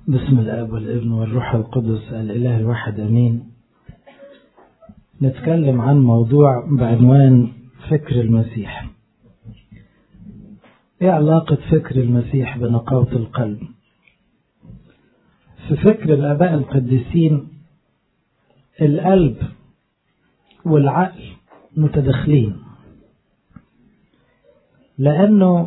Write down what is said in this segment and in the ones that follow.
بسم الاب والابن والروح القدس الاله الواحد امين نتكلم عن موضوع بعنوان فكر المسيح ايه علاقة فكر المسيح بنقاوة القلب في فكر الاباء القديسين القلب والعقل متداخلين لانه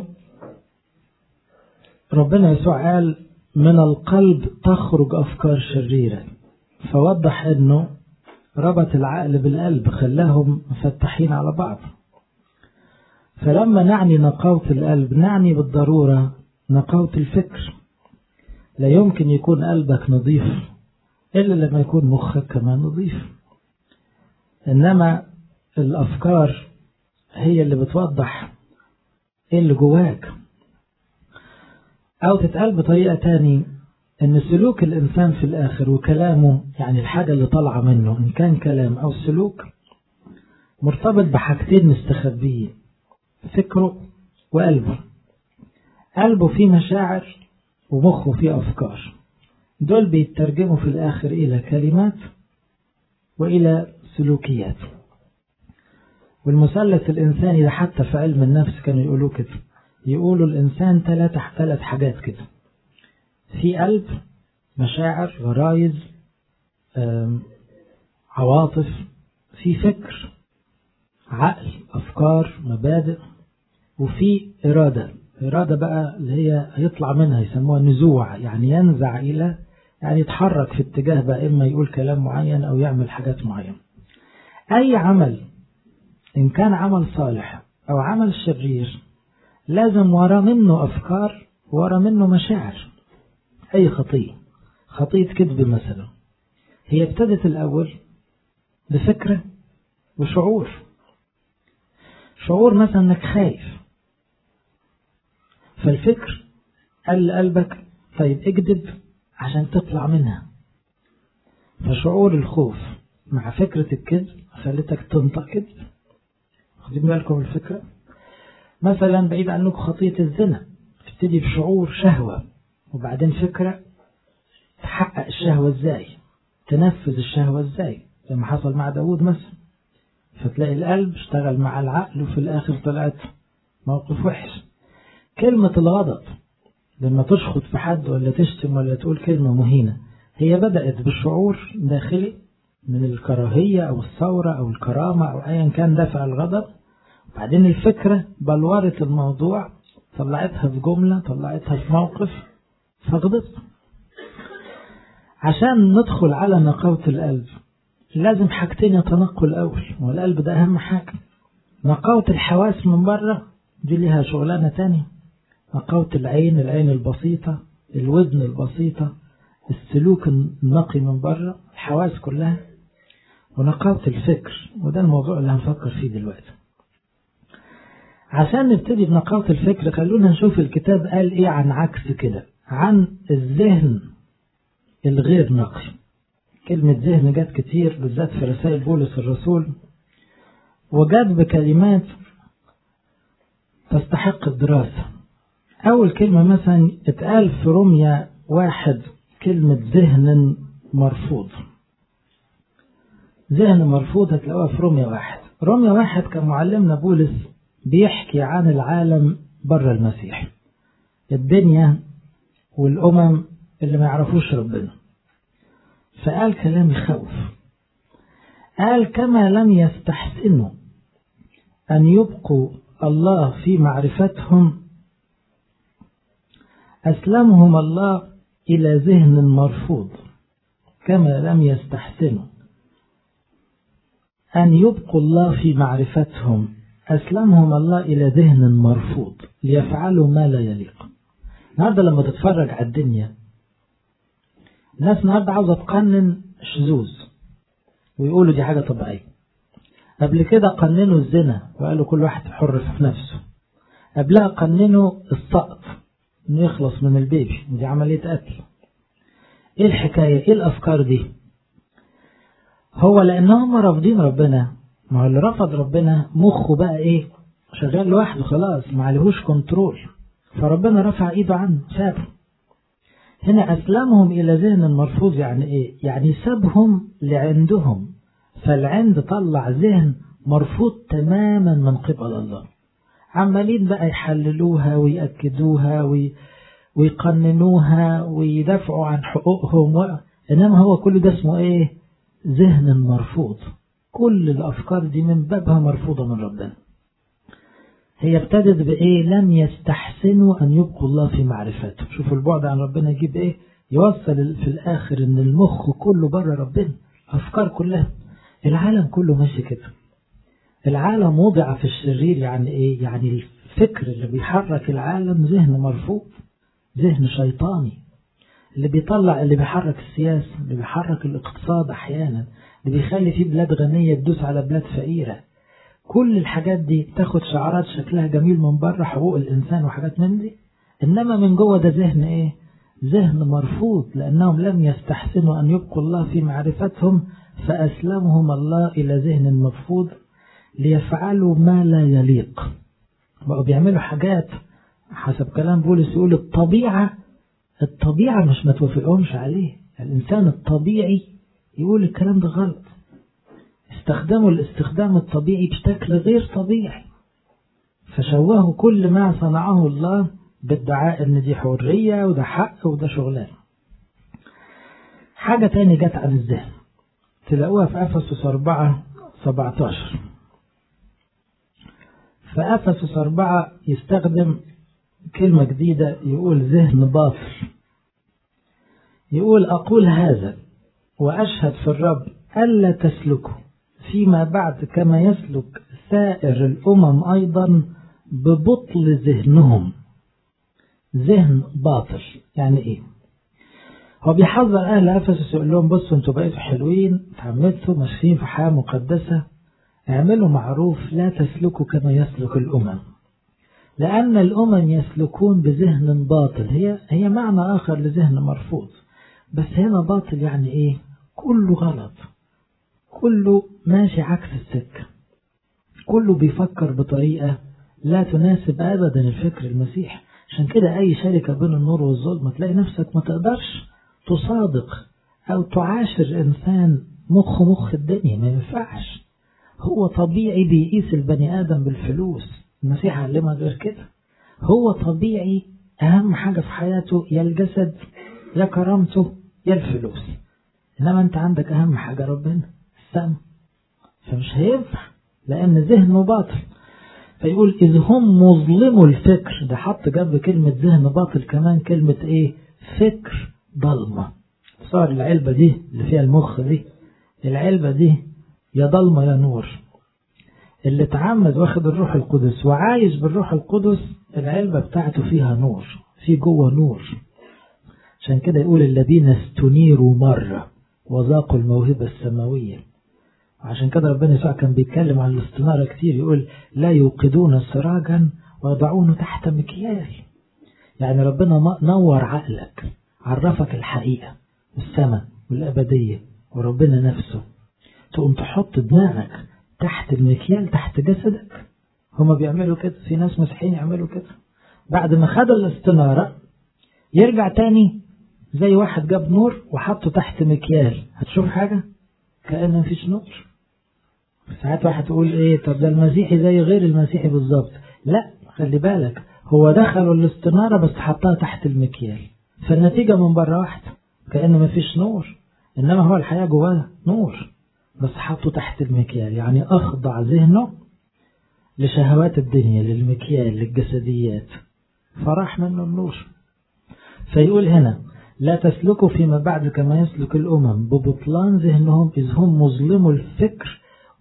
ربنا يسوع قال من القلب تخرج أفكار شريرة فوضح أنه ربط العقل بالقلب خلاهم مفتحين على بعض فلما نعني نقاوة القلب نعني بالضرورة نقاوة الفكر لا يمكن يكون قلبك نظيف إلا لما يكون مخك كمان نظيف إنما الأفكار هي اللي بتوضح إيه اللي جواك أو تتقال بطريقة تاني أن سلوك الإنسان في الآخر وكلامه يعني الحاجة اللي طالعة منه إن كان كلام أو سلوك مرتبط بحاجتين مستخبيين فكره وقلبه قلبه فيه مشاعر ومخه فيه أفكار دول بيترجموا في الآخر إلى كلمات وإلى سلوكيات والمثلث الإنساني ده حتى في علم النفس كانوا يقولوا كده يقولوا الإنسان ثلاث ثلاث حاجات كده في قلب مشاعر غرايز عواطف في فكر عقل أفكار مبادئ وفي إرادة إرادة بقى اللي هي هيطلع منها يسموها نزوع يعني ينزع إلى يعني يتحرك في اتجاه بقى إما يقول كلام معين أو يعمل حاجات معينة أي عمل إن كان عمل صالح أو عمل شرير لازم ورا منه أفكار ورا منه مشاعر أي خطية خطية كذب مثلا هي ابتدت الأول بفكرة وشعور شعور مثلا أنك خايف فالفكر قال لقلبك طيب اكذب عشان تطلع منها فشعور الخوف مع فكرة الكذب خلتك تنطق كذب خدين بالكم الفكرة مثلا بعيد عنك خطية الزنا تبتدي بشعور شهوة وبعدين فكرة تحقق الشهوة ازاي تنفذ الشهوة ازاي زي ما حصل مع داود مثلا فتلاقي القلب اشتغل مع العقل وفي الآخر طلعت موقف وحش كلمة الغضب لما تشخط في حد ولا تشتم ولا تقول كلمة مهينة هي بدأت بشعور داخلي من الكراهية أو الثورة أو الكرامة أو أيا كان دافع الغضب بعدين الفكرة بلورت الموضوع طلعتها في جملة طلعتها في موقف فغضبت عشان ندخل على نقاوة القلب لازم حاجتين يتنقوا الأول والقلب ده أهم حاجة نقاوة الحواس من بره دي ليها شغلانة تانية نقاوة العين العين البسيطة الوزن البسيطة السلوك النقي من بره الحواس كلها ونقاوة الفكر وده الموضوع اللي هنفكر فيه دلوقتي عشان نبتدي بنقاوة الفكر خلونا نشوف الكتاب قال ايه عن عكس كده عن الذهن الغير نقي كلمة ذهن جت كتير بالذات في رسائل بولس الرسول وجت بكلمات تستحق الدراسة أول كلمة مثلا اتقال في روميا واحد كلمة ذهن مرفوض ذهن مرفوض هتلاقوها في روميا واحد روميا واحد كان معلمنا بولس بيحكي عن العالم بره المسيح الدنيا والأمم اللي ما يعرفوش ربنا فقال كلام يخوف قال كما لم يستحسنوا أن يبقوا الله في معرفتهم أسلمهم الله إلى ذهن مرفوض كما لم يستحسنوا أن يبقوا الله في معرفتهم أسلمهم الله إلى ذهن مرفوض ليفعلوا ما لا يليق النهارده لما تتفرج على الدنيا الناس النهارده عاوزة تقنن شذوذ ويقولوا دي حاجة طبيعية قبل كده قننوا الزنا وقالوا كل واحد حر في نفسه قبلها قننوا السقط انه يخلص من البيبي دي عملية قتل ايه الحكاية ايه الافكار دي هو لانهم رافضين ربنا ما هو اللي رفض ربنا مخه بقى ايه شغال لوحده خلاص ما عليهوش كنترول فربنا رفع ايده عنه سابه هنا أسلمهم إلى ذهن مرفوض يعني إيه يعني سابهم لعندهم فالعند طلع ذهن مرفوض تماما من قبل الله عمالين بقى يحللوها ويأكدوها وي ويقننوها ويدافعوا عن حقوقهم و... إنما هو كل ده اسمه إيه ذهن مرفوض كل الأفكار دي من بابها مرفوضة من ربنا هي ابتدت بإيه لم يستحسنوا أن يبقوا الله في معرفته شوفوا البعد عن ربنا يجيب إيه يوصل في الآخر إن المخ كله بره ربنا أفكار كلها العالم كله ماشي كده العالم وضع في الشرير يعني إيه يعني الفكر اللي بيحرك العالم ذهن مرفوض ذهن شيطاني اللي بيطلع اللي بيحرك السياسة اللي بيحرك الاقتصاد أحيانا اللي بيخلي فيه بلاد غنية تدوس على بلاد فقيرة كل الحاجات دي تاخد شعارات شكلها جميل من بره حقوق الإنسان وحاجات من دي إنما من جوه ده ذهن إيه ذهن مرفوض لأنهم لم يستحسنوا أن يبقوا الله في معرفتهم فأسلمهم الله إلى ذهن مرفوض ليفعلوا ما لا يليق بقوا بيعملوا حاجات حسب كلام بولس يقول الطبيعة الطبيعة مش ما توافقهمش عليه الإنسان الطبيعي يقول الكلام ده غلط استخدموا الاستخدام الطبيعي بشكل غير طبيعي فشوهوا كل ما صنعه الله بادعاء ان دي حرية وده حق وده شغلان حاجة تاني جت عن الذهن تلاقوها في أفسس 4 17 في أفسس 4 يستخدم كلمة جديدة يقول ذهن باطل يقول أقول هذا وأشهد في الرب ألا تسلكوا فيما بعد كما يسلك سائر الأمم أيضا ببطل ذهنهم ذهن باطل يعني إيه هو بيحذر أهل أفسس يقول لهم بصوا انتوا بقيتوا حلوين اتعمدتوا ماشيين في حياة مقدسة اعملوا معروف لا تسلكوا كما يسلك الأمم لأن الأمم يسلكون بذهن باطل هي هي معنى آخر لذهن مرفوض بس هنا باطل يعني إيه كله غلط كله ماشي عكس السكة كله بيفكر بطريقة لا تناسب أبدا الفكر المسيح عشان كده أي شركة بين النور والظلم تلاقي نفسك ما تقدرش تصادق أو تعاشر إنسان مخ مخ الدنيا ما ينفعش هو طبيعي بيقيس البني آدم بالفلوس المسيح علمها غير كده هو طبيعي أهم حاجة في حياته يا الجسد يا كرامته يا الفلوس إنما أنت عندك أهم حاجة ربنا السم فمش هينفع لأن ذهنه باطل فيقول إذ هم مظلموا الفكر ده حط جنب كلمة ذهن باطل كمان كلمة إيه فكر ضلمة صار العلبة دي اللي فيها المخ دي العلبة دي يا ضلمة يا نور اللي اتعمد واخد الروح القدس وعايش بالروح القدس العلبة بتاعته فيها نور في جوه نور عشان كده يقول الذين استنيروا مرة وذاقوا الموهبة السماوية عشان كده ربنا يسوع كان بيتكلم عن الاستنارة كتير يقول لا يوقدون سراجا ويضعونه تحت مكيال يعني ربنا نور عقلك عرفك الحقيقة السماء والأبدية وربنا نفسه تقوم تحط دماغك تحت المكيال تحت جسدك هما بيعملوا كده في ناس مسيحيين يعملوا كده بعد ما خد الاستنارة يرجع تاني زي واحد جاب نور وحطه تحت مكيال هتشوف حاجة كأن مفيش نور ساعات واحد تقول ايه طب ده المسيحي زي غير المسيحي بالظبط لا خلي بالك هو دخلوا الاستنارة بس حطها تحت المكيال فالنتيجة من بره واحدة كأن مفيش نور إنما هو الحياة جواه نور بس حطه تحت المكيال يعني أخضع ذهنه لشهوات الدنيا للمكيال للجسديات فراح منه النور فيقول هنا لا تسلكوا فيما بعد كما يسلك الأمم ببطلان ذهنهم إذ هم مظلموا الفكر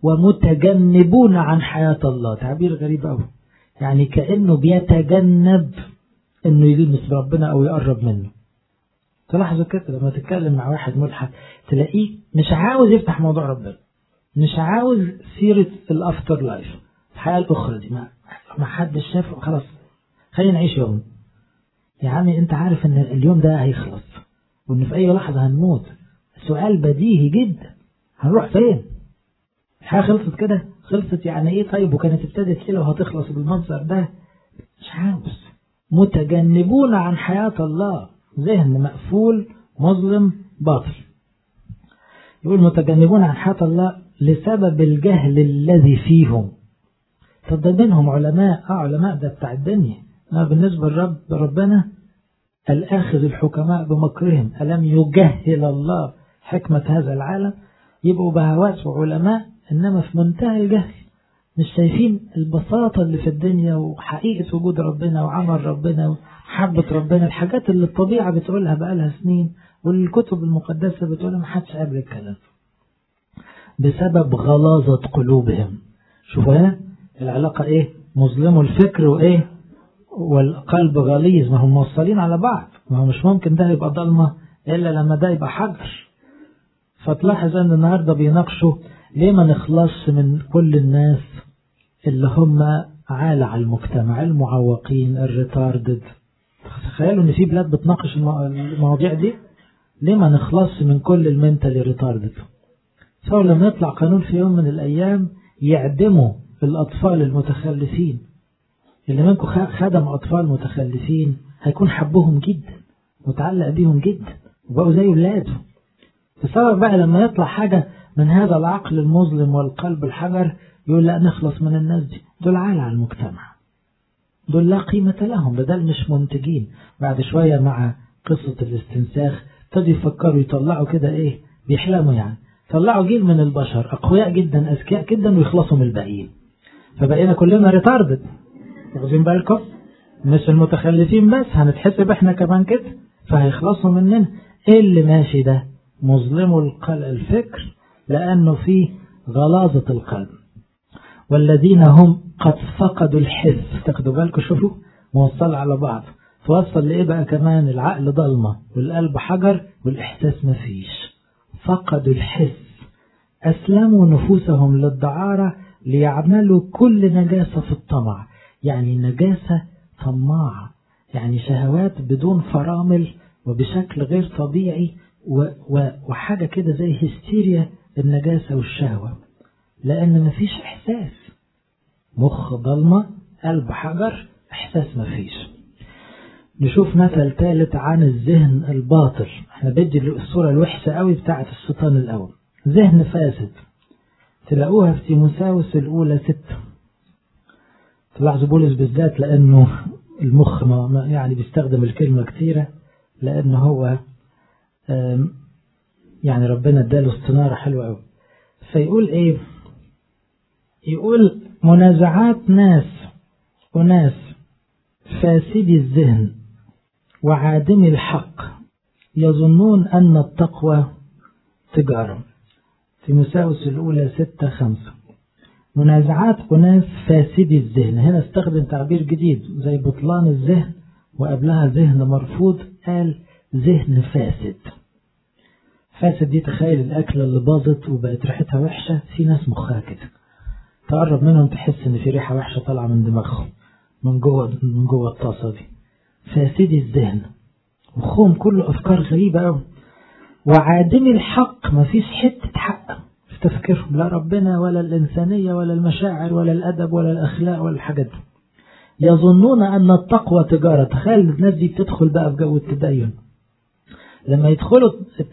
ومتجنبون عن حياة الله تعبير غريب أوي يعني كأنه بيتجنب أنه يلمس ربنا أو يقرب منه تلاحظوا كده لما تتكلم مع واحد ملحد تلاقيه مش عاوز يفتح موضوع ربنا مش عاوز سيرة الأفتر لايف الحياة الأخرى دي ما, ما حدش شافه خلاص خلينا نعيش يوم يا عمي انت عارف ان اليوم ده هيخلص وان في اي لحظة هنموت سؤال بديهي جدا هنروح فين الحياة خلصت كده خلصت يعني ايه طيب وكانت ابتدت كده وهتخلص بالمنظر ده مش عاوز متجنبون عن حياة الله ذهن مقفول مظلم باطل يقول متجنبون عن حياة الله لسبب الجهل الذي فيهم طب ده منهم علماء اه علماء ده بتاع الدنيا آه بالنسبة لرب ربنا الآخذ الحكماء بمكرهم ألم يجهل الله حكمة هذا العالم يبقوا بهوات وعلماء إنما في منتهى الجهل مش شايفين البساطة اللي في الدنيا وحقيقة وجود ربنا وعمل ربنا وحبة ربنا الحاجات اللي الطبيعة بتقولها بقالها سنين والكتب المقدسة بتقولها ما حدش قبل الكلام بسبب غلاظة قلوبهم شوفوا هنا العلاقة ايه مظلموا الفكر وايه والقلب غليظ ما هم موصلين على بعض ما هو مش ممكن ده يبقى ضلمة إلا لما ده يبقى حجر فتلاحظ أن النهاردة بيناقشوا ليه ما نخلصش من كل الناس اللي هم عالة على المجتمع المعوقين الريتاردد تخيلوا ان في بلاد بتناقش المواضيع دي ليه ما نخلصش من كل المنتالي ريتاردد سواء لما يطلع قانون في يوم من الايام يعدموا الاطفال المتخلفين اللي منكم خدم اطفال متخلفين هيكون حبهم جدا متعلق بيهم جدا وبقوا زي ولاده تصور بقى لما يطلع حاجة من هذا العقل المظلم والقلب الحجر يقول لا نخلص من الناس دي دول عالة على المجتمع دول لا قيمة لهم بدل مش منتجين بعد شوية مع قصة الاستنساخ ابتدوا يفكروا يطلعوا كده ايه بيحلموا يعني طلعوا جيل من البشر أقوياء جدا أذكياء جدا ويخلصوا من الباقيين فبقينا كلنا ريتاردد واخدين بالكم مش المتخلفين بس هنتحسب احنا كمان كده فهيخلصوا مننا ايه اللي ماشي ده مظلم القلب الفكر لأنه فيه غلاظة القلب والذين هم قد فقدوا الحس تاخدوا بالكم شوفوا موصل على بعض توصل لإيه بقى كمان العقل ضلمة والقلب حجر والإحساس مفيش فقدوا الحس أسلموا نفوسهم للدعارة ليعملوا كل نجاسة في الطمع يعني نجاسة طماعة يعني شهوات بدون فرامل وبشكل غير طبيعي وحاجة كده زي هستيريا النجاسة والشهوة لأن مفيش إحساس مخ ضلمة قلب حجر إحساس مفيش نشوف مثل ثالث عن الذهن الباطل احنا بدي الصورة الوحشة قوي بتاعة الشيطان الأول ذهن فاسد تلاقوها في تيموساوس الأولى ستة تلاحظوا بولس بالذات لأنه المخ ما يعني بيستخدم الكلمة كثيرة لأنه هو يعني ربنا اداله استنارة حلوة قوي فيقول ايه يقول منازعات ناس وناس فاسدي الذهن وعادمي الحق يظنون أن التقوى تجارة في مساوس الأولى ستة خمسة منازعات أناس فاسدي الذهن هنا استخدم تعبير جديد زي بطلان الذهن وقبلها ذهن مرفوض قال ذهن فاسد فاسد دي تخيل الأكلة اللي باظت وبقت ريحتها وحشة في ناس مخها كده تقرب منهم تحس إن في ريحة وحشة طالعة من دماغهم من جوه من جوه الطاسة دي فاسدي الذهن مخهم كله أفكار غريبة أوي وعادمي الحق مفيش حتة حق في تفكيرهم لا ربنا ولا الإنسانية ولا المشاعر ولا الأدب ولا الأخلاق ولا الحاجات دي يظنون أن التقوى تجارة تخيل الناس دي بتدخل بقى في جو التدين لما يدخلوا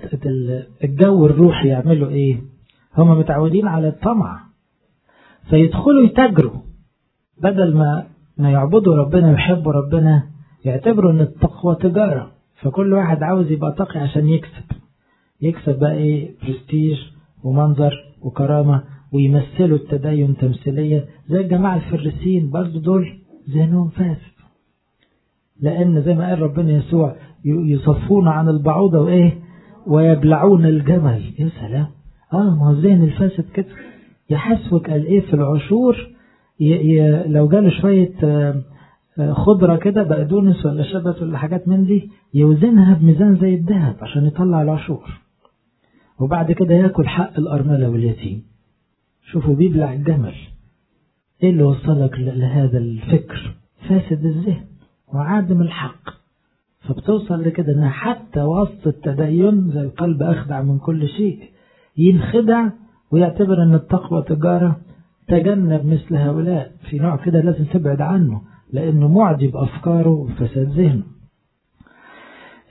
الجو الروحي يعملوا ايه هم متعودين على الطمع فيدخلوا يتاجروا بدل ما ما يعبدوا ربنا ويحبوا ربنا يعتبروا ان التقوى تجارة فكل واحد عاوز يبقى تقي عشان يكسب يكسب بقى ايه برستيج ومنظر وكرامة ويمثلوا التدين تمثيلية زي الجماعة الفريسيين برضو دول ذهنهم فاسد لأن زي ما قال ربنا يسوع يصفون عن البعوضة وإيه ويبلعون الجمل يا سلام آه ما هو الذهن الفاسد كده يحسوك قال إيه في العشور ي... ي... لو جاله شوية خضرة كده بقدونس ولا شبت ولا حاجات من دي يوزنها بميزان زي الذهب عشان يطلع العشور وبعد كده ياكل حق الأرملة واليتيم شوفوا بيبلع الجمل ايه اللي وصلك لهذا الفكر فاسد الذهن وعادم الحق فبتوصل لكده انها حتى وسط التدين زي القلب اخدع من كل شيء ينخدع ويعتبر ان التقوى تجارة تجنب مثل هؤلاء في نوع كده لازم تبعد عنه لانه معدي بافكاره وفساد ذهنه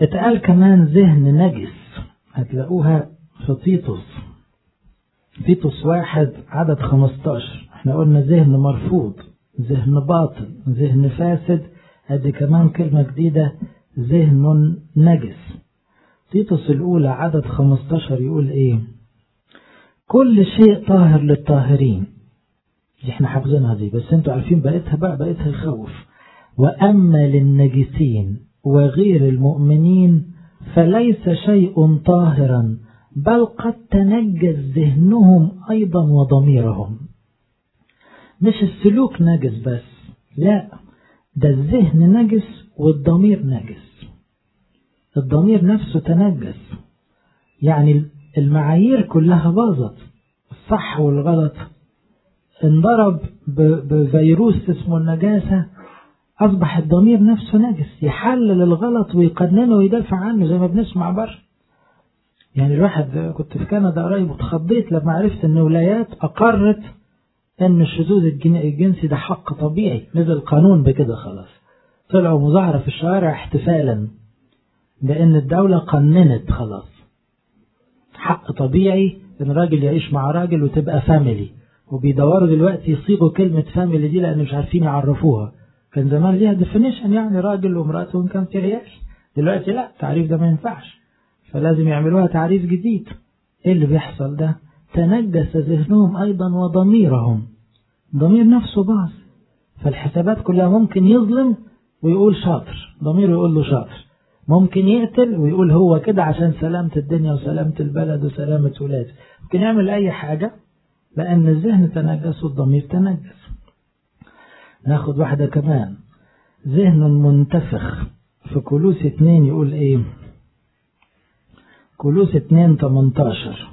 اتقال كمان ذهن نجس هتلاقوها في تيتوس تيتوس واحد عدد 15 احنا قلنا ذهن مرفوض ذهن باطل ذهن فاسد ادي كمان كلمة جديدة ذهن نجس تيتوس الأولى عدد 15 يقول ايه كل شيء طاهر للطاهرين دي احنا حافظينها دي بس انتوا عارفين بقيتها بقى بقيتها يخوف وأما للنجسين وغير المؤمنين فليس شيء طاهرا بل قد تنجس ذهنهم أيضا وضميرهم مش السلوك نجس بس لا ده الذهن نجس والضمير نجس الضمير نفسه تنجس يعني المعايير كلها باظت الصح والغلط انضرب بفيروس اسمه النجاسة أصبح الضمير نفسه نجس يحلل الغلط ويقننه ويدافع عنه زي ما بنسمع بره يعني الواحد كنت في كندا قريب واتخضيت لما عرفت ان ولايات اقرت ان الشذوذ الجنسي ده حق طبيعي نزل قانون بكده خلاص طلعوا مظاهرة في الشوارع احتفالا بان الدولة قننت خلاص حق طبيعي ان راجل يعيش مع راجل وتبقى فاميلي وبيدوروا دلوقتي يصيغوا كلمة فاميلي دي لان مش عارفين يعرفوها كان زمان ليها ديفينيشن يعني راجل ومراته وان كان في عيال دلوقتي لا التعريف ده ما ينفعش فلازم يعملوها تعريف جديد ايه اللي بيحصل ده تنجس ذهنهم ايضا وضميرهم ضمير نفسه باظ فالحسابات كلها ممكن يظلم ويقول شاطر ضميره يقول له شاطر ممكن يقتل ويقول هو كده عشان سلامة الدنيا وسلامة البلد وسلامة ولاده ممكن يعمل اي حاجة لان الذهن تنجس والضمير تنجس ناخد واحدة كمان ذهن منتفخ في كلوس اتنين يقول ايه كلوس اتنين تمنتاشر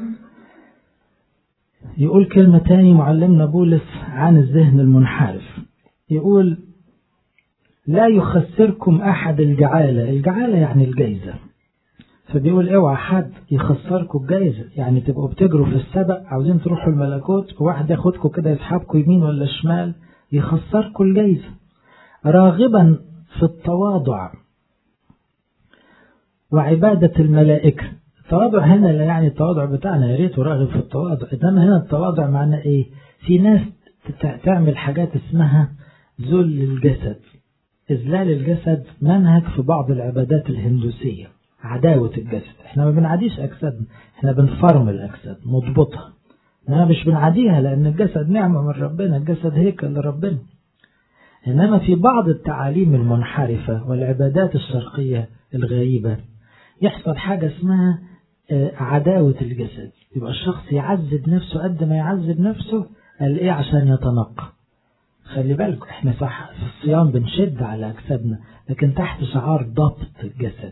يقول كلمة تاني معلمنا بولس عن الذهن المنحرف يقول لا يخسركم أحد الجعالة الجعالة يعني الجايزة فبيقول اوعى حد يخسركم الجايزة يعني تبقوا بتجروا في السبق عاوزين تروحوا الملكوت وواحد ياخدكم كده يسحبكم يمين ولا شمال يخسركم الجايزة راغبا في التواضع وعبادة الملائكة التواضع هنا لا يعني التواضع بتاعنا يا ريت راغب في التواضع انما هنا التواضع معناه ايه في ناس تعمل حاجات اسمها ذل الجسد إذلال الجسد منهج في بعض العبادات الهندوسية عداوة الجسد احنا ما بنعاديش أجسادنا احنا بنفرم الأجساد نضبطها انما مش بنعاديها لأن الجسد نعمة من ربنا الجسد هيكل لربنا إنما في بعض التعاليم المنحرفة والعبادات الشرقية الغريبة يحصل حاجة اسمها عداوة الجسد يبقى الشخص يعذب نفسه قد ما يعذب نفسه قال ايه عشان يتنقى خلي بالك احنا صح في الصيام بنشد على اجسادنا لكن تحت شعار ضبط الجسد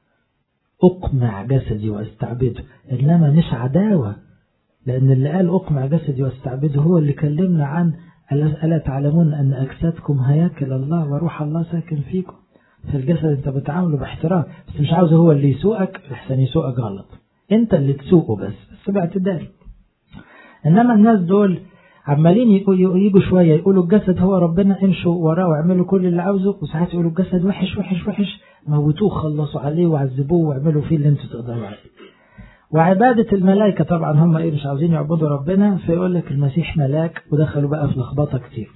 اقمع جسدي واستعبده انما مش عداوة لان اللي قال اقمع جسدي واستعبده هو اللي كلمنا عن ألا تعلمون أن أجسادكم هياكل الله وروح الله ساكن فيكم فالجسد أنت بتعامله باحترام بس مش عاوز هو اللي يسوقك لحسن يسوقك غلط أنت اللي تسوقه بس بس باعتدال إنما الناس دول عمالين يجوا شوية يقولوا الجسد هو ربنا امشوا وراه واعملوا كل اللي عاوزه وساعات يقولوا الجسد وحش وحش وحش موتوه خلصوا عليه وعذبوه واعملوا فيه اللي انتوا تقدروا عليه وعبادة الملائكة طبعا هم ايه مش عاوزين يعبدوا ربنا فيقول لك المسيح ملاك ودخلوا بقى في لخبطة كتير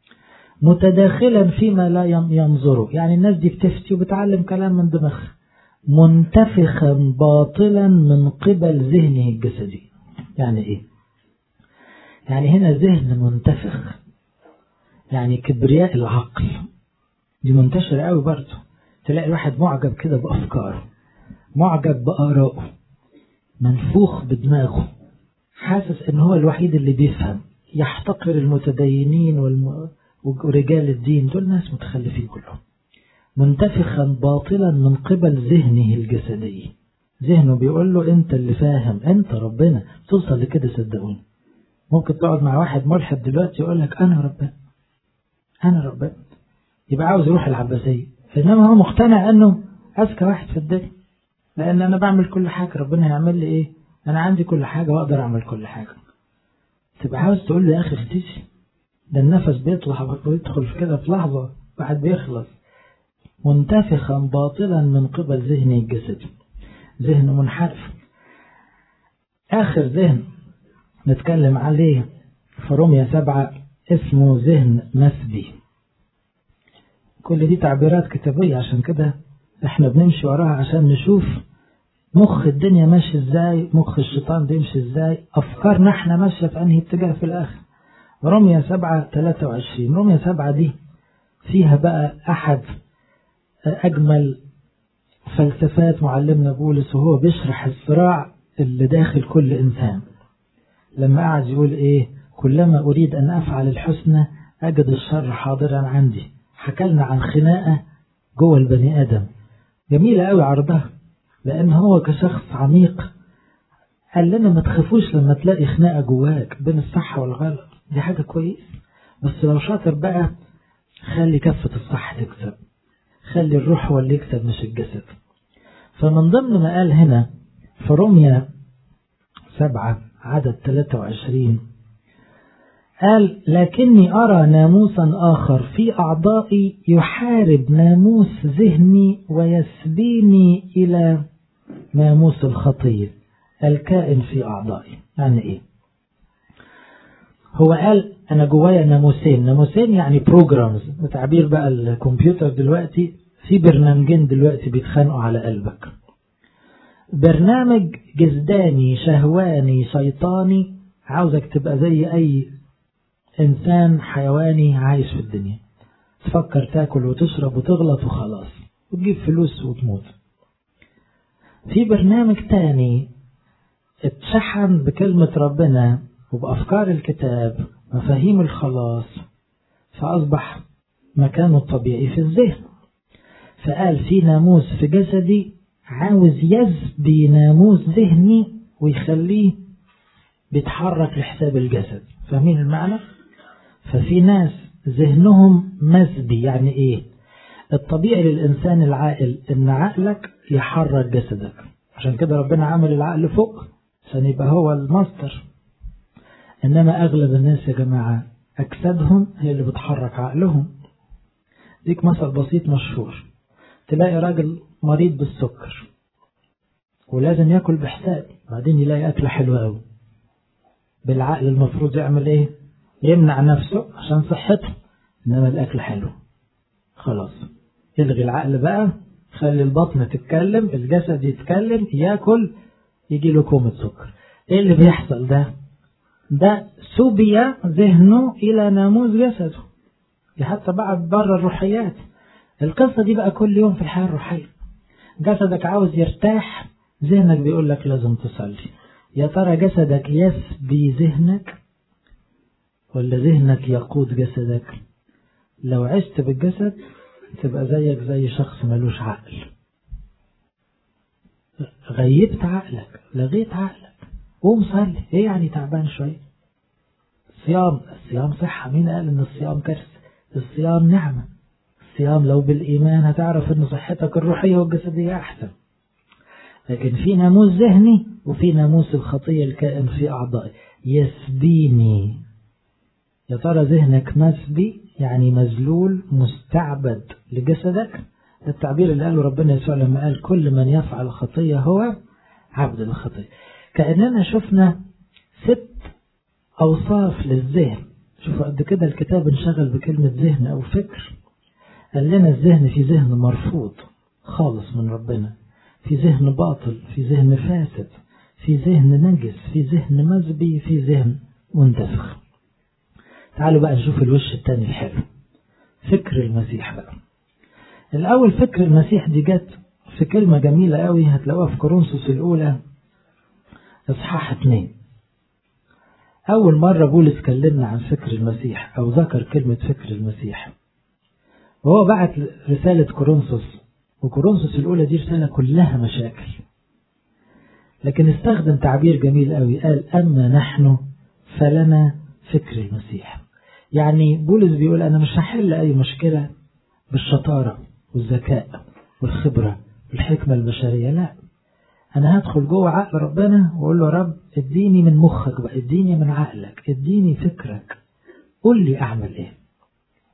متداخلا فيما لا ينظروا يعني الناس دي بتفتي وبتعلم كلام من دماغها منتفخا باطلا من قبل ذهنه الجسدي يعني ايه يعني هنا ذهن منتفخ يعني كبرياء العقل دي منتشرة قوي برضه تلاقي الواحد معجب كده بأفكاره معجب بآرائه منفوخ بدماغه حاسس ان هو الوحيد اللي بيفهم يحتقر المتدينين والم... ورجال الدين دول ناس متخلفين كلهم منتفخا باطلا من قبل ذهنه الجسدي ذهنه بيقول له انت اللي فاهم انت ربنا توصل لكده صدقوني ممكن تقعد مع واحد ملحد دلوقتي يقول لك انا ربنا انا ربنا يبقى عاوز يروح العباسية انما هو مقتنع انه اذكى واحد في الدنيا لان انا بعمل كل حاجة ربنا هيعمل لي ايه انا عندي كل حاجة واقدر اعمل كل حاجة تبقى عاوز تقول لي يا اخي اختشي ده النفس بيطلع ويدخل في كده في لحظة واحد بيخلص منتفخا باطلا من قبل ذهني الجسد ذهن منحرف آخر ذهن نتكلم عليه في رومية سبعة اسمه ذهن مسبي كل دي تعبيرات كتابية عشان كده احنا بنمشي وراها عشان نشوف مخ الدنيا ماشي ازاي مخ الشيطان بيمشي ازاي افكارنا احنا ماشية في انهي اتجاه في الاخر رمية سبعة تلاتة وعشرين رمية سبعة دي فيها بقى احد اجمل فلسفات معلمنا بولس وهو بيشرح الصراع اللي داخل كل انسان لما قعد يقول ايه كلما اريد ان افعل الحسنى اجد الشر حاضرا عندي حكلنا عن خناقة جوه البني ادم جميلة قوي عرضها لأن هو كشخص عميق قال لنا ما تخافوش لما تلاقي خناقة جواك بين الصح والغلط دي حاجة كويس بس لو شاطر بقى خلي كفة الصح تكسب خلي الروح هو اللي يكسب مش الجسد فمن ضمن ما قال هنا في روميا سبعة عدد 23 قال لكني أرى ناموسا آخر في أعضائي يحارب ناموس ذهني ويسبيني إلى ناموس الخطية الكائن في أعضائي يعني إيه هو قال أنا جوايا ناموسين ناموسين يعني بروجرامز بتعبير بقى الكمبيوتر دلوقتي في برنامجين دلوقتي بيتخانقوا على قلبك برنامج جسداني شهواني شيطاني عاوزك تبقى زي أي إنسان حيواني عايش في الدنيا تفكر تاكل وتشرب وتغلط وخلاص وتجيب فلوس وتموت في برنامج تاني اتشحن بكلمة ربنا وبأفكار الكتاب مفاهيم الخلاص فأصبح مكانه الطبيعي في الذهن فقال في ناموس في جسدي عاوز يسبي ناموس ذهني ويخليه بيتحرك لحساب الجسد فاهمين المعنى؟ ففي ناس ذهنهم مسبي يعني ايه الطبيعي للإنسان العاقل ان عقلك يحرك جسدك عشان كده ربنا عمل العقل فوق عشان يبقى هو الماستر إنما أغلب الناس يا جماعة أجسادهم هي اللي بتحرك عقلهم ديك مثل بسيط مشهور تلاقي راجل مريض بالسكر ولازم ياكل بحساب بعدين يلاقي أكلة حلوة قوي بالعقل المفروض يعمل ايه يمنع نفسه عشان صحته انما الاكل حلو خلاص يلغي العقل بقى خلي البطن تتكلم الجسد يتكلم ياكل يجي له كومة سكر ايه اللي بيحصل ده ده سبي ذهنه الى ناموس جسده دي حتى بقى بره الروحيات القصة دي بقى كل يوم في الحياة الروحية جسدك عاوز يرتاح ذهنك بيقول لك لازم تصلي يا ترى جسدك يسبي ذهنك ولا ذهنك يقود جسدك لو عشت بالجسد تبقى زيك زي شخص ملوش عقل غيبت عقلك لغيت عقلك قوم صلي ايه يعني تعبان شوية الصيام الصيام صحة مين قال ان الصيام كرس الصيام نعمة الصيام لو بالإيمان هتعرف ان صحتك الروحية والجسدية أحسن لكن في ناموس ذهني وفي ناموس الخطية الكائن في أعضائي يسبيني يا ترى ذهنك مسبي يعني مذلول مستعبد لجسدك التعبير اللي قاله ربنا يسوع لما قال كل من يفعل خطية هو عبد الخطية كأننا شفنا ست أوصاف للذهن شوفوا قد كده الكتاب انشغل بكلمة ذهن أو فكر قال لنا الذهن في ذهن مرفوض خالص من ربنا في ذهن باطل في ذهن فاسد في ذهن نجس في ذهن مزبي في ذهن منتفخ تعالوا بقى نشوف الوش التاني الحلو فكر المسيح بقى الأول فكر المسيح دي جت في كلمة جميلة قوي هتلاقوها في كورنثوس الأولى إصحاح اتنين أول مرة بولس كلمنا عن فكر المسيح أو ذكر كلمة فكر المسيح وهو بعت رسالة كورنثوس وكورنثوس الأولى دي رسالة كلها مشاكل لكن استخدم تعبير جميل قوي قال أما نحن فلنا فكر المسيح يعني بولس بيقول أنا مش هحل أي مشكلة بالشطارة والذكاء والخبرة والحكمة البشرية لا أنا هدخل جوه عقل ربنا وأقول له رب اديني من مخك بقى اديني من عقلك اديني فكرك قول لي أعمل إيه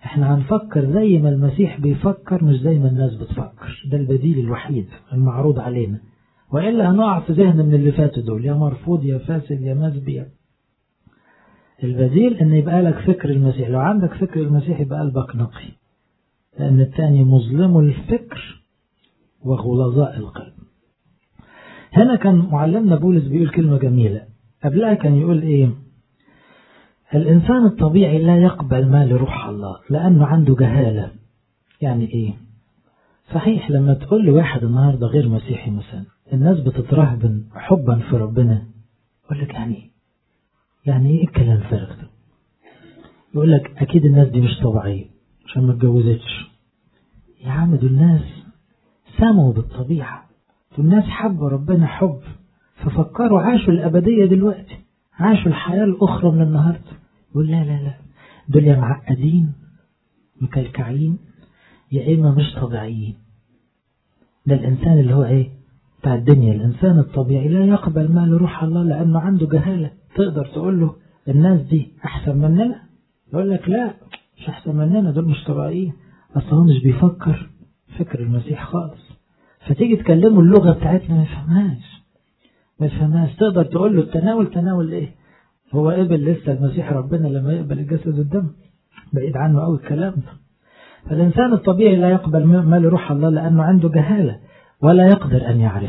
احنا هنفكر زي ما المسيح بيفكر مش زي ما الناس بتفكر ده البديل الوحيد المعروض علينا وإلا هنقع في ذهن من اللي فاتوا دول يا مرفوض يا فاسد يا مسبي البديل ان يبقى لك فكر المسيح لو عندك فكر المسيح يبقى قلبك نقي لأن الثاني مظلم الفكر وغلظاء القلب هنا كان معلمنا بولس بيقول كلمة جميلة قبلها كان يقول ايه الإنسان الطبيعي لا يقبل ما لروح الله لأنه عنده جهالة يعني ايه صحيح لما تقول لواحد النهاردة غير مسيحي مثلا الناس بتترهبن حبا في ربنا يقول لك يعني ايه يعني ايه الكلام الفارغ ده يقول لك اكيد الناس دي مش طبيعيه عشان ما اتجوزتش يا عم دول ناس سموا بالطبيعه دول ناس حبوا ربنا حب ففكروا عاشوا الابديه دلوقتي عاشوا الحياه الاخرى من النهارده يقول لا لا لا دول يا معقدين مكلكعين يا اما مش طبيعيين ده الانسان اللي هو ايه بتاع الدنيا الانسان الطبيعي لا يقبل ما لروح الله لانه عنده جهاله تقدر تقول له الناس دي احسن مننا يقول لك لا مش احسن مننا دول مش طبيعيين اصل هو مش بيفكر فكر المسيح خالص فتيجي تكلمه اللغه بتاعتنا ما يفهمهاش ما يفهمهاش تقدر تقول له التناول تناول ايه هو قبل لسه المسيح ربنا لما يقبل الجسد والدم بعيد عنه قوي الكلام ده فالإنسان الطبيعي لا يقبل ما لروح الله لأنه عنده جهالة ولا يقدر أن يعرف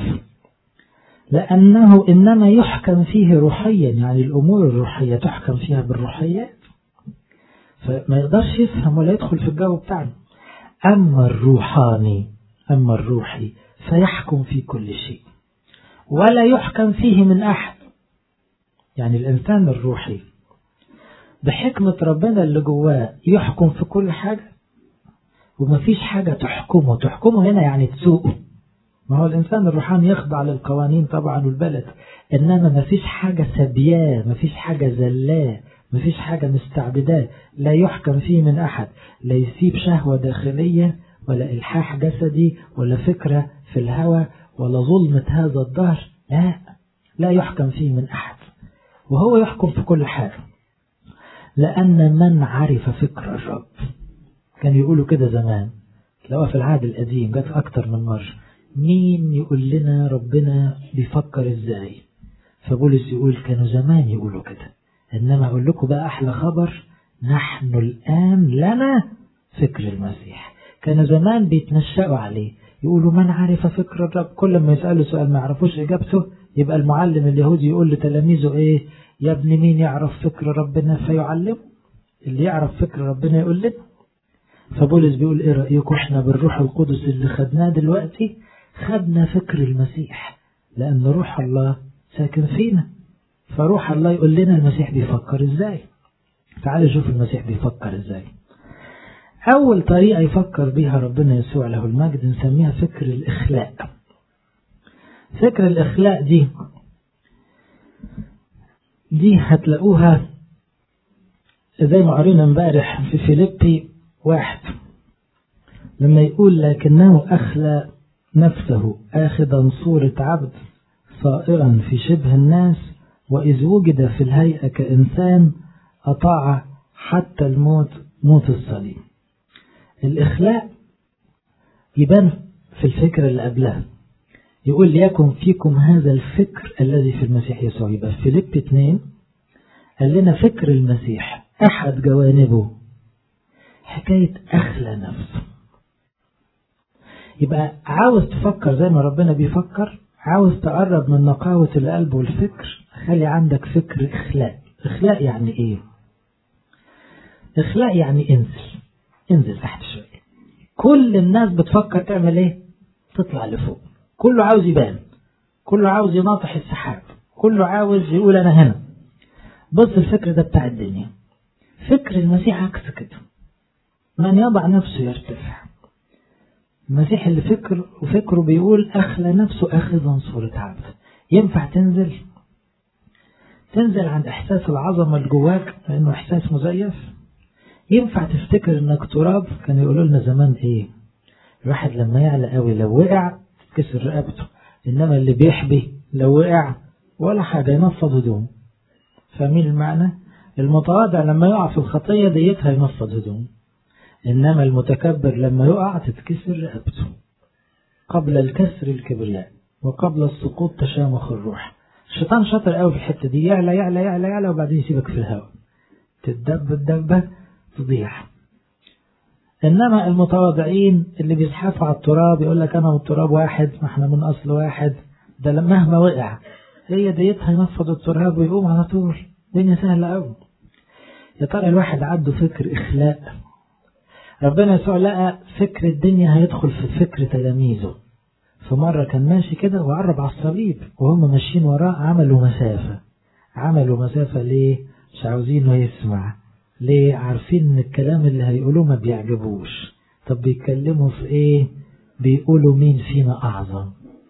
لأنه إنما يحكم فيه روحيا يعني الأمور الروحية تحكم فيها بالروحيات فما يقدرش يفهم ولا يدخل في الجو بتاعنا أما الروحاني أما الروحي فيحكم في كل شيء ولا يحكم فيه من أحد يعني الإنسان الروحي بحكمة ربنا اللي جواه يحكم في كل حاجة ومفيش حاجة تحكمه تحكمه هنا يعني تسوقه ما هو الإنسان الروحاني يخضع للقوانين طبعا والبلد إنما مفيش حاجة سبياه مفيش حاجة زلاه مفيش حاجة مستعبداه لا يحكم فيه من أحد لا يسيب شهوة داخلية ولا إلحاح جسدي ولا فكرة في الهوى ولا ظلمة هذا الدهر لا لا يحكم فيه من أحد وهو يحكم في كل حاجة لأن من عرف فكر الرب كان يقولوا كده زمان لو في العهد القديم جت أكتر من مرة مين يقول لنا ربنا بيفكر ازاي فبولس يقول كانوا زمان يقولوا كده إنما أقول لكم بقى أحلى خبر نحن الآن لنا فكر المسيح كانوا زمان بيتنشأوا عليه يقولوا من عرف فكر الرب كل ما يسألوا سؤال ما يعرفوش إجابته يبقى المعلم اليهودي يقول لتلاميذه إيه يا ابن مين يعرف فكر ربنا فيعلمه اللي يعرف فكر ربنا يقول لنا فبولس بيقول ايه رأيكم احنا بالروح القدس اللي خدناه دلوقتي خدنا فكر المسيح لأن روح الله ساكن فينا فروح الله يقول لنا المسيح بيفكر ازاي تعالوا شوف المسيح بيفكر ازاي أول طريقة يفكر بها ربنا يسوع له المجد نسميها فكر الإخلاء فكر الإخلاء دي دي هتلاقوها زي ما قرينا امبارح في فيليبي واحد لما يقول لكنه أخلى نفسه آخذا صورة عبد صائرا في شبه الناس وإذ وجد في الهيئة كإنسان أطاع حتى الموت موت الصليب الإخلاء يبان في الفكرة اللي قبلها يقول ليكن فيكم هذا الفكر الذي في المسيح يسوع يبقى في فيليب 2 قال لنا فكر المسيح أحد جوانبه حكاية أخلى نفسه يبقى عاوز تفكر زي ما ربنا بيفكر عاوز تقرب من نقاوة القلب والفكر خلي عندك فكر إخلاء إخلاء يعني إيه إخلاء يعني انزل انزل تحت شوية كل الناس بتفكر تعمل إيه تطلع لفوق كله عاوز يبان كله عاوز يناطح السحاب كله عاوز يقول أنا هنا بص الفكر ده بتاع الدنيا فكر المسيح عكس كده من يضع نفسه يرتفع المسيح اللي فكر وفكره بيقول أخلى نفسه أخذا صورة عبد ينفع تنزل تنزل عن إحساس العظمة اللي جواك لأنه إحساس مزيف ينفع تفتكر إنك تراب كان يقولوا لنا زمان إيه الواحد لما يعلى قوي لو وقع تكسر رقبته إنما اللي بيحبي لو وقع ولا حاجة ينفض هدوم فاهمين المعنى المتواضع لما يقع في الخطية ديتها ينفض هدوم إنما المتكبر لما يقع تتكسر رقبته قبل الكسر الكبرياء وقبل السقوط تشامخ الروح الشيطان شاطر قوي في الحتة دي يعلى يعلى يعلى يعلى وبعدين يسيبك في الهواء تدب الدبة تضيع إنما المتواضعين اللي بيزحفوا على التراب يقول لك أنا والتراب واحد ما احنا من أصل واحد ده مهما وقع هي ديتها ينفض التراب ويقوم على طول الدنيا سهلة قوي يا ترى الواحد عنده فكر إخلاء ربنا يسوع لقى فكر الدنيا هيدخل في فكر تلاميذه في مرة كان ماشي كده وقرب على الصليب وهم ماشيين وراه عملوا مسافة عملوا مسافة ليه مش عاوزينه يسمع ليه عارفين ان الكلام اللي هيقولوه ما بيعجبوش طب بيتكلموا في ايه بيقولوا مين فينا اعظم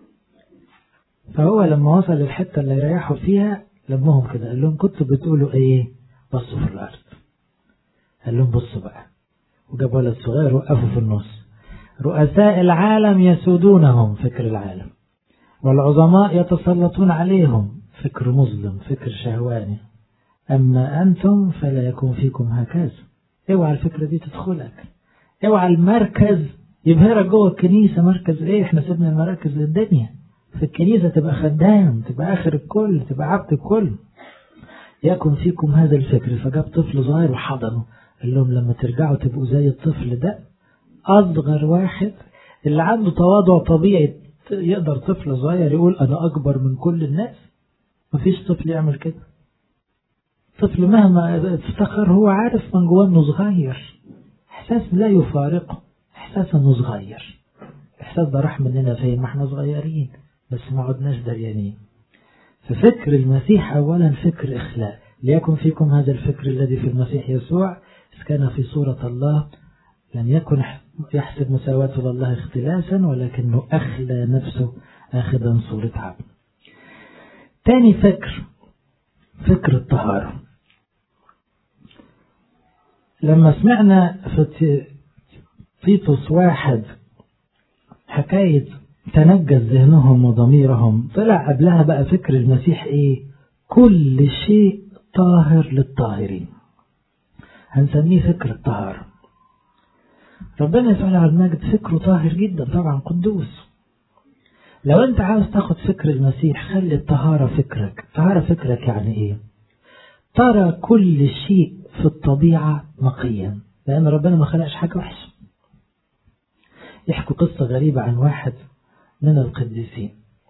فهو لما وصل الحتة اللي يريحوا فيها لمهم كده قال لهم كنتوا بتقولوا ايه بصوا في الارض قال لهم بصوا بقى وجاب ولد صغير وقفوا في النص رؤساء العالم يسودونهم فكر العالم والعظماء يتسلطون عليهم فكر مظلم فكر شهواني أما أنتم فلا يكون فيكم هكذا اوعى الفكرة دي تدخلك اوعى المركز يبهرك جوه الكنيسة مركز ايه احنا سيبنا المراكز للدنيا في الكنيسة تبقى خدام تبقى آخر الكل تبقى عبد الكل يكن فيكم هذا الفكر فجاب طفل صغير وحضنه قال لهم لما ترجعوا تبقوا زي الطفل ده أصغر واحد اللي عنده تواضع طبيعي يقدر طفل صغير يقول أنا أكبر من كل الناس مفيش طفل يعمل كده طفل مهما افتخر هو عارف من جواه انه صغير احساس لا يفارقه احساس انه صغير الاحساس ده راح مننا فين ما احنا صغيرين بس ما عدناش دريانين ففكر المسيح اولا فكر اخلاء ليكن فيكم هذا الفكر الذي في المسيح يسوع اذ كان في صورة الله لم يكن يحسب مساواته لله اختلاسا ولكنه أخلى نفسه آخذا صورة عبد تاني فكر فكر الطهارة لما سمعنا في تيتوس واحد حكاية تنجز ذهنهم وضميرهم طلع قبلها بقى فكر المسيح ايه كل شيء طاهر للطاهرين هنسميه فكر الطهارة ربنا يسأل على المجد فكره طاهر جدا طبعا قدوس لو انت عاوز تاخد فكر المسيح خلي الطهارة فكرك طهارة فكرك يعني ايه ترى كل شيء في الطبيعة نقيا لأن ربنا ما خلقش حاجة وحشة يحكوا قصة غريبة عن واحد من القديسين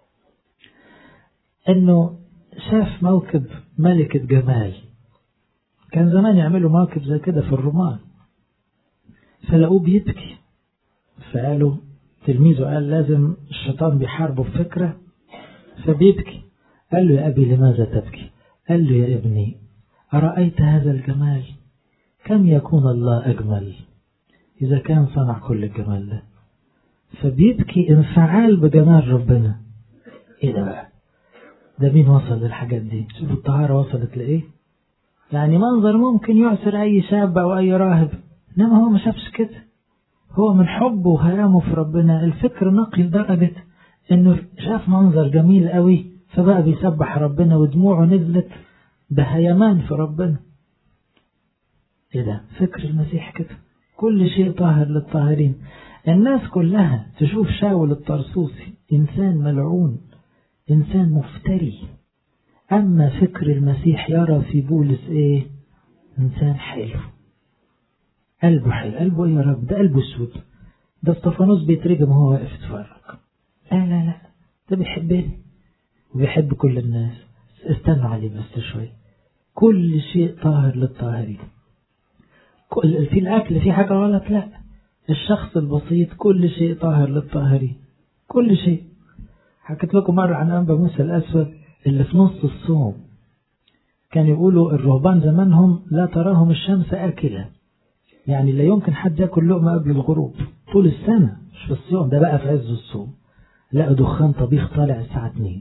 انه شاف موكب ملكة جمال كان زمان يعملوا موكب زي كده في الرومان فلقوه بيبكي فقالوا تلميذه قال لازم الشيطان بيحاربه بفكرة فبيبكي قال له يا أبي لماذا تبكي قال له يا ابني أرأيت هذا الجمال كم يكون الله أجمل إذا كان صنع كل الجمال ده فبيبكي انفعال بجمال ربنا ايه ده بقى ده مين وصل للحاجات دي شوفوا الطهارة وصلت لإيه يعني منظر ممكن يعسر أي شاب أو أي راهب إنما هو ما شافش كده هو من حبه وهيامه في ربنا الفكر نقي لدرجة إنه شاف منظر جميل قوي فبقى بيسبح ربنا ودموعه نزلت بهيمان في ربنا إيه ده فكر المسيح كده كل شيء طاهر للطاهرين الناس كلها تشوف شاول الطرسوسي إنسان ملعون إنسان مفتري أما فكر المسيح يرى في بولس إيه إنسان حلو قلبه حلو قلبه إيه يا رب ده قلبه اسود ده استفانوس بيترجم وهو واقف يتفرج لا لا لا ده بيحبني وبيحب كل الناس استنوا عليه بس شوي كل شيء طاهر للطاهرين كل في الأكل في حاجة غلط لا الشخص البسيط كل شيء طاهر للطاهرين كل شيء حكيت لكم مرة عن أنبا موسى الأسود اللي في نص الصوم كان يقولوا الرهبان زمانهم لا تراهم الشمس آكلة يعني لا يمكن حد ياكل لقمة قبل الغروب طول السنة مش في الصوم ده بقى في عز الصوم لقوا دخان طبيخ طالع الساعة 2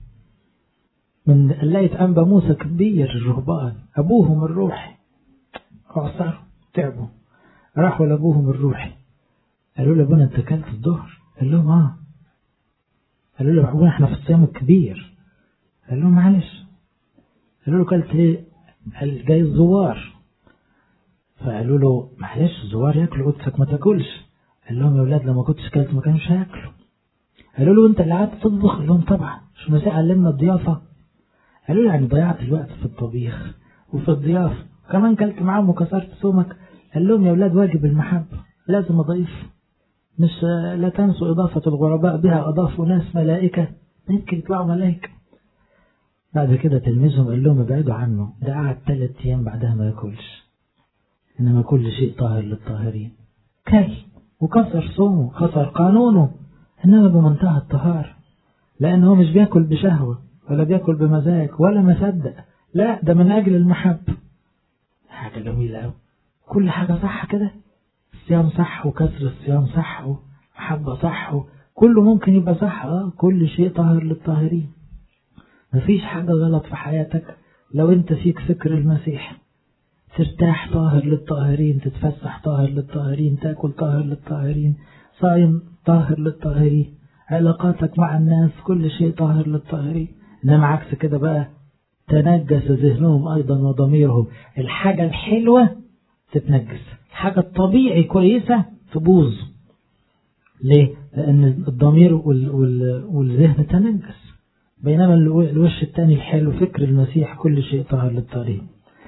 من قلاية أنبا موسى كبير الرهبان أبوهم الروحي عصروا تعبوا راحوا لأبوهم الروحي قالوا له ابونا انت اكلت الظهر قال لهم اه قالوا له ابونا احنا في الصيام الكبير قال لهم معلش قالوا له كلت ايه قال جاي الزوار فقالوا له معلش الزوار ياكلوا قدسك ما تاكلش قال لهم يا ولاد لو ما كنتش كلت ما كانوش هياكلوا قالوا له انت اللي قعدت تطبخ قال لهم طبعا مش المسيح علمنا الضيافه قالوا له يعني ضيعت الوقت في الطبيخ وفي الضيافه كمان كلت معاهم وكسرت سمك قال لهم يا ولاد واجب المحبه لازم اضيف مش لا تنسوا إضافة الغرباء بها أضافوا ناس ملائكة يمكن يطلعوا ملائكة بعد كده تلميذهم قال لهم ابعدوا عنه ده قعد ثلاث أيام بعدها ما ياكلش إنما كل شيء طاهر للطاهرين كل وكسر صومه كسر قانونه إنما بمنتهى الطهارة لأنه مش بياكل بشهوة ولا بياكل بمزاج ولا مصدق لا ده من أجل المحبة حاجة جميلة أوي كل حاجة صح كده الصيام صح وكسر الصيام صح ومحبة صح كله ممكن يبقى صح اه كل شيء طاهر للطاهرين مفيش حاجة غلط في حياتك لو انت فيك فكر المسيح ترتاح طاهر للطاهرين تتفسح طاهر للطاهرين تاكل طاهر للطاهرين صايم طاهر للطاهرين علاقاتك مع الناس كل شيء طاهر للطاهرين انما عكس كده بقى تنجس ذهنهم ايضا وضميرهم الحاجة الحلوة تتنجس الحاجة الطبيعي كويسة تبوظ ليه؟ لأن الضمير وال وال والذهن تنجس بينما الوش الثاني الحلو فكر المسيح كل شيء طاهر للطريق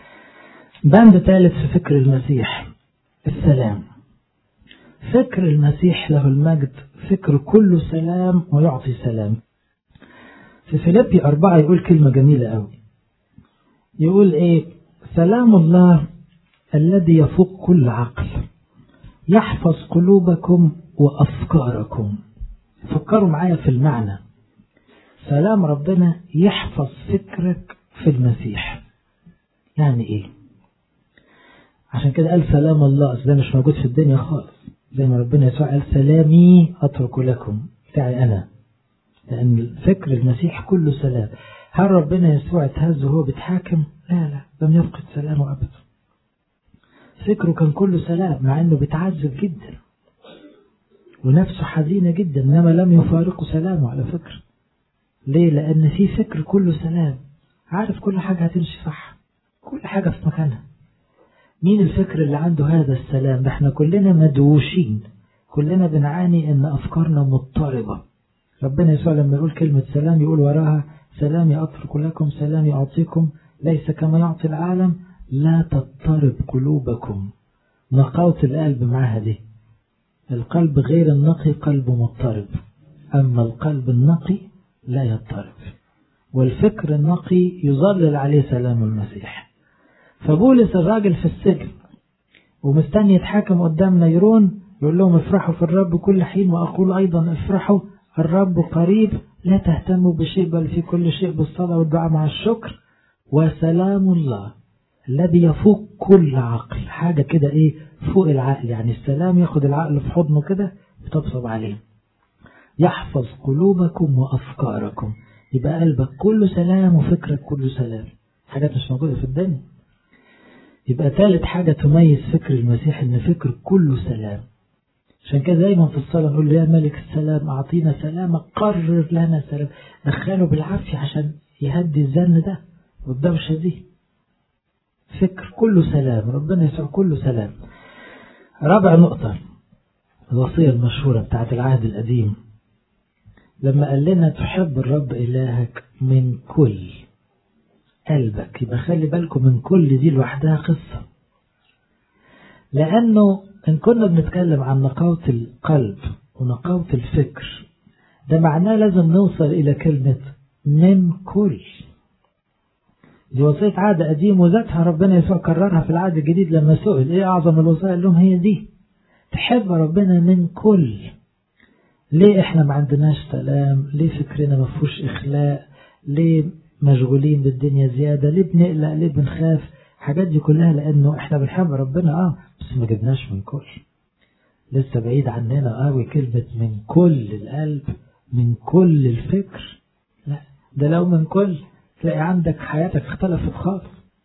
بند ثالث في فكر المسيح السلام فكر المسيح له المجد فكر كله سلام ويعطي سلام في فيليبي أربعة يقول كلمة جميلة أوي يقول إيه سلام الله الذي يفوق كل عقل يحفظ قلوبكم وأفكاركم فكروا معايا في المعنى سلام ربنا يحفظ فكرك في المسيح يعني ايه عشان كده قال سلام الله ده مش موجود في الدنيا خالص زي ما ربنا يسوع قال سلامي أترك لكم بتاعي أنا لأن فكر المسيح كله سلام هل ربنا يسوع اتهز وهو بيتحاكم لا لا لم يفقد سلامه أبدا فكره كان كله سلام مع انه بيتعذب جدا ونفسه حزينة جدا انما لم يفارقه سلامه على فكرة ليه لان في فكر كله سلام عارف كل حاجة هتمشي صح كل حاجة في مكانها مين الفكر اللي عنده هذا السلام احنا كلنا مدوشين كلنا بنعاني ان افكارنا مضطربة ربنا يسوع لما يقول كلمة سلام يقول وراها سلامي اترك لكم سلامي اعطيكم ليس كما يعطي العالم لا تضطرب قلوبكم نقاوة القلب معها دي القلب غير النقي قلب مضطرب أما القلب النقي لا يضطرب والفكر النقي يظلل عليه سلام المسيح فبولس الراجل في السجن ومستني يتحاكم قدام نيرون يقول لهم افرحوا في الرب كل حين وأقول أيضا افرحوا الرب قريب لا تهتموا بشيء بل في كل شيء بالصلاة والدعاء مع الشكر وسلام الله الذي يفوق كل عقل حاجة كده ايه فوق العقل يعني السلام ياخد العقل في حضنه كده يطبطب عليه يحفظ قلوبكم وأفكاركم يبقى قلبك كله سلام وفكرك كله سلام حاجات مش موجودة في الدنيا يبقى ثالث حاجة تميز فكر المسيح ان فكر كله سلام عشان كده دايما في الصلاة نقول له يا ملك السلام أعطينا سلامك قرر لنا سلام دخله بالعافية عشان يهدي الزن ده والدوشة دي فكر كله سلام ربنا يسوع كله سلام رابع نقطة الوصية المشهورة بتاعت العهد القديم لما قال لنا تحب الرب إلهك من كل قلبك يبقى خلي بالكم من كل دي لوحدها قصة لأنه إن كنا بنتكلم عن نقاوة القلب ونقاوة الفكر ده معناه لازم نوصل إلى كلمة من كل دي وصية عهد قديم وذاتها ربنا يسوع كررها في العهد الجديد لما سئل ايه اعظم الوصايا قال لهم هي دي تحب ربنا من كل ليه احنا ما عندناش سلام ليه فكرنا ما فيهوش اخلاء ليه مشغولين بالدنيا زيادة ليه بنقلق ليه بنخاف الحاجات دي كلها لانه احنا بنحب ربنا اه بس ما جبناش من كل لسه بعيد عننا قوي كلمة من كل القلب من كل الفكر لا ده لو من كل تلاقي عندك حياتك اختلفت خالص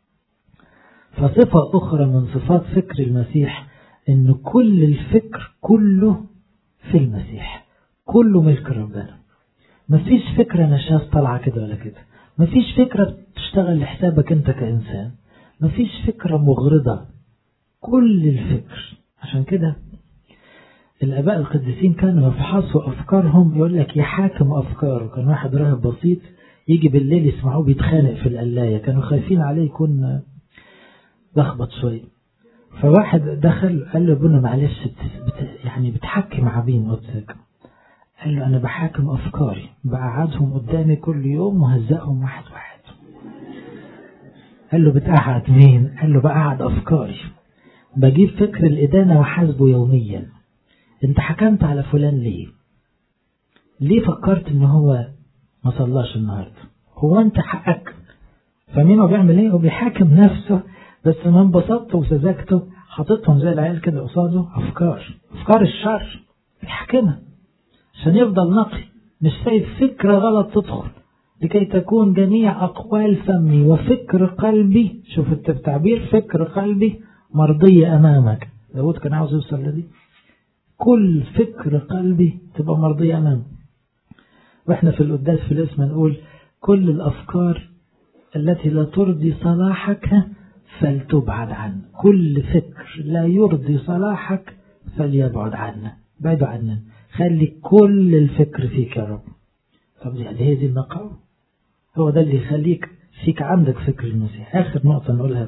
فصفة أخرى من صفات فكر المسيح إن كل الفكر كله في المسيح كله ملك ربنا مفيش فكرة نشاز طالعة كده ولا كده مفيش فكرة بتشتغل لحسابك أنت كإنسان مفيش فكرة مغرضة كل الفكر عشان كده الآباء القديسين كانوا يفحصوا أفكارهم يقول لك يحاكم أفكاره كان واحد راهب بسيط يجي بالليل يسمعوه بيتخانق في القلاية كانوا خايفين عليه يكون لخبط شوية فواحد دخل قال له ابونا معلش بت... يعني بتحكم عبين قدسك قال له أنا بحاكم أفكاري بقعدهم قدامي كل يوم وهزقهم واحد واحد قال له بتقعد مين قال له بقعد أفكاري بجيب فكر الإدانة وحاسبه يوميا انت حكمت على فلان ليه ليه فكرت ان هو ما صلاش النهاردة هو انت حقك فمين هو بيعمل ايه هو بيحاكم نفسه بس من بساطته وسذاجته حاططهم زي العيال كده قصاده افكار افكار الشر بيحاكمها عشان يفضل نقي مش سايب فكرة غلط تدخل لكي تكون جميع أقوال فمي وفكر قلبي شوف التعبير فكر قلبي مرضية أمامك داود كان عاوز يوصل لدي كل فكر قلبي تبقى مرضية أمامه وإحنا في القداس في الاسم نقول كل الأفكار التي لا ترضي صلاحك فلتبعد عنه كل فكر لا يرضي صلاحك فليبعد عنه بعد عنه خلي كل الفكر فيك يا رب طب دي هي دي النقاوة هو ده اللي يخليك فيك عندك فكر المسيح آخر نقطة نقولها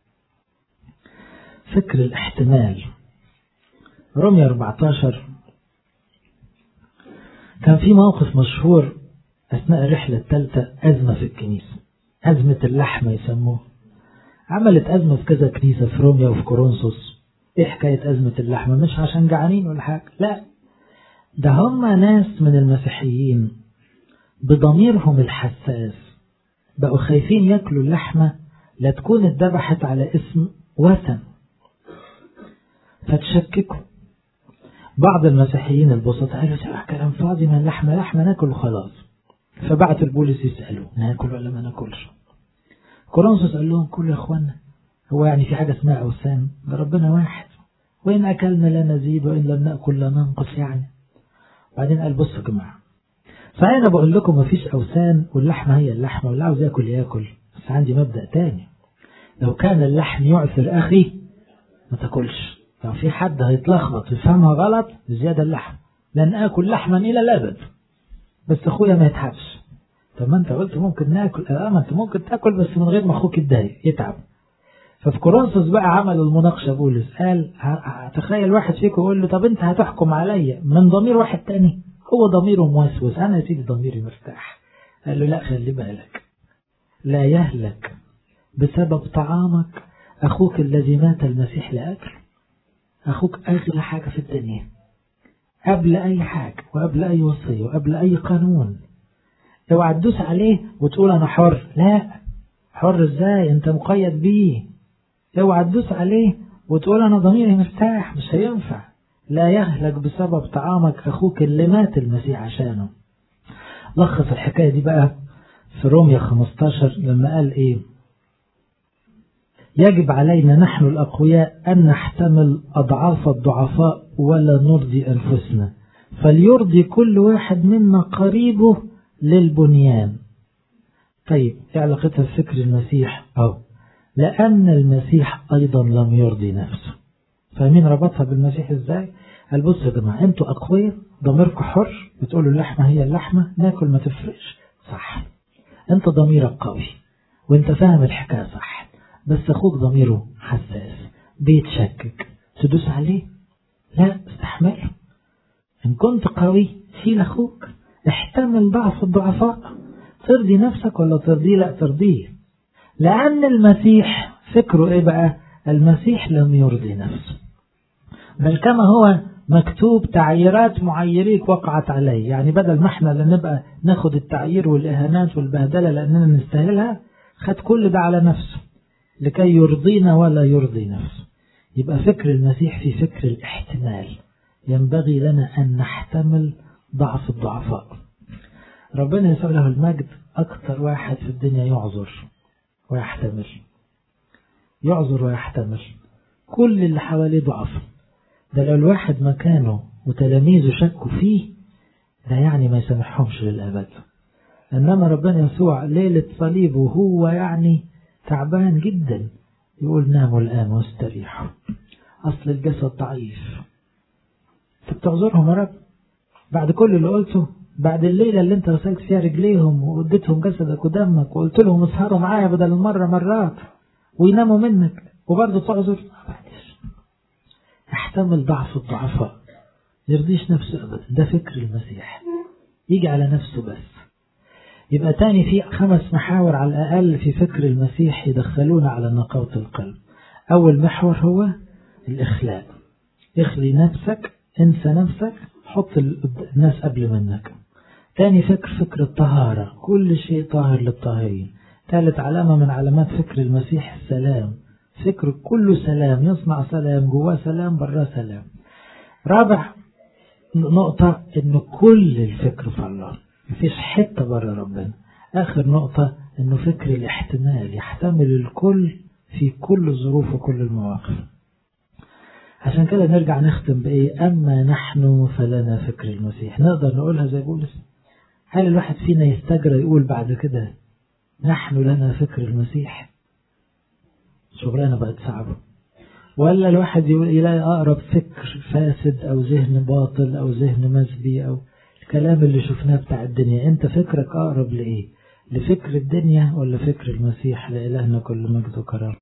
فكر الاحتمال رمي 14 كان في موقف مشهور أثناء الرحلة الثالثة أزمة في الكنيسة أزمة اللحمة يسموه عملت أزمة في كذا كنيسة في روميا وفي كورنثوس إيه حكاية أزمة اللحمة مش عشان جعانين ولا حاجة لا ده هم ناس من المسيحيين بضميرهم الحساس بقوا خايفين ياكلوا اللحمة لا تكون اتذبحت على اسم وثن فتشككوا بعض المسيحيين البسطاء قالوا كلام فاضي من اللحمة لحمة ناكل وخلاص فبعت البوليس يسألوا ناكل ولا ما ناكلش كورنثوس قال لهم كل يا اخوانا هو يعني في حاجة اسمها أوثان ده ربنا واحد وإن أكلنا لا نزيد وإن لم نأكل لا ننقص يعني بعدين قال بصوا يا جماعة صحيح أنا بقول لكم مفيش أوثان واللحمة هي اللحمة واللي عاوز ياكل ياكل بس عندي مبدأ تاني لو كان اللحم يعثر أخي ما تاكلش لو في حد هيتلخبط ويفهمها غلط زيادة اللحم لن آكل لحما إلى الأبد بس أخويا ما يتعبش طب ما أنت قلت ممكن ناكل اه ما أنت ممكن تاكل بس من غير ما أخوك يتضايق يتعب ففي كورنثوس بقى عمل المناقشة بولس قال تخيل واحد فيكم يقول له طب أنت هتحكم عليا من ضمير واحد تاني هو ضميره موسوس أنا يا سيدي ضميري مرتاح قال له لا خلي بالك لا يهلك بسبب طعامك أخوك الذي مات المسيح لأكل أخوك أغلى حاجة في الدنيا قبل أي حاجة وقبل أي وصية وقبل أي قانون اوعى تدوس عليه وتقول أنا حر لا حر إزاي أنت مقيد بيه اوعى تدوس عليه وتقول أنا ضميري مرتاح مش هينفع لا يهلك بسبب طعامك أخوك اللي مات المسيح عشانه لخص الحكاية دي بقى في روميا 15 لما قال إيه يجب علينا نحن الأقوياء أن نحتمل أضعاف الضعفاء ولا نرضي أنفسنا فليرضي كل واحد منا قريبه للبنيان طيب ايه علاقتها بفكر المسيح أو لأن المسيح أيضا لم يرضي نفسه فاهمين ربطها بالمسيح ازاي قال بصوا يا جماعة انتوا أقوياء ضميركم حر بتقولوا اللحمة هي اللحمة ناكل ما تفرقش صح انت ضميرك قوي وانت فاهم الحكاية صح بس أخوك ضميره حساس بيتشكك تدوس عليه لا استحمله إن كنت قوي شيل أخوك احتمل ضعف الضعفاء ترضي نفسك ولا ترضيه لا ترضيه لأن المسيح فكره إيه بقى المسيح لم يرضي نفسه بل كما هو مكتوب تعييرات معيريك وقعت عليه يعني بدل ما احنا نبقى ناخد التعيير والإهانات والبهدلة لأننا نستاهلها خد كل ده على نفسه لكي يرضينا ولا يرضي نفسه يبقى فكر المسيح في فكر الاحتمال ينبغي لنا أن نحتمل ضعف الضعفاء ربنا يسوع له المجد أكثر واحد في الدنيا يعذر ويحتمل يعذر ويحتمل كل اللي حواليه ضعف ده لو الواحد مكانه وتلاميذه شكوا فيه ده يعني ما يسامحهمش للأبد إنما ربنا يسوع ليلة صليبه وهو يعني تعبان جدا يقول ناموا الآن واستريحوا أصل الجسد ضعيف أنت بتعذرهم يا رب بعد كل اللي قلته بعد الليلة اللي انت غسلت فيها رجليهم واديتهم جسدك ودمك وقلت لهم اسهروا معايا بدل المرة مرات ويناموا منك وبرضه تعذر احتمل ضعف الضعفاء يرضيش نفسه أبدا ده فكر المسيح يجي على نفسه بس يبقى تاني في خمس محاور على الأقل في فكر المسيح يدخلونا على نقاوة القلب أول محور هو الإخلاء اخلي نفسك انسى نفسك حط الناس قبل منك تاني فكر فكر الطهارة كل شيء طاهر للطاهرين ثالث علامة من علامات فكر المسيح السلام فكر كله سلام يصنع سلام جواه سلام براه سلام رابع نقطة انه كل الفكر في الله مفيش حتة بره ربنا اخر نقطة انه فكر الاحتمال يحتمل الكل في كل الظروف وكل المواقف عشان كده نرجع نختم بإيه أما نحن فلنا فكر المسيح نقدر نقولها زي بولس هل الواحد فينا يستجرى يقول بعد كده نحن لنا فكر المسيح شغلانة بقت صعبة ولا الواحد يقول يلاقي أقرب فكر فاسد أو ذهن باطل أو ذهن مسبي أو الكلام اللي شفناه بتاع الدنيا أنت فكرك أقرب لإيه لفكر الدنيا ولا فكر المسيح لإلهنا كل مجد وكرامة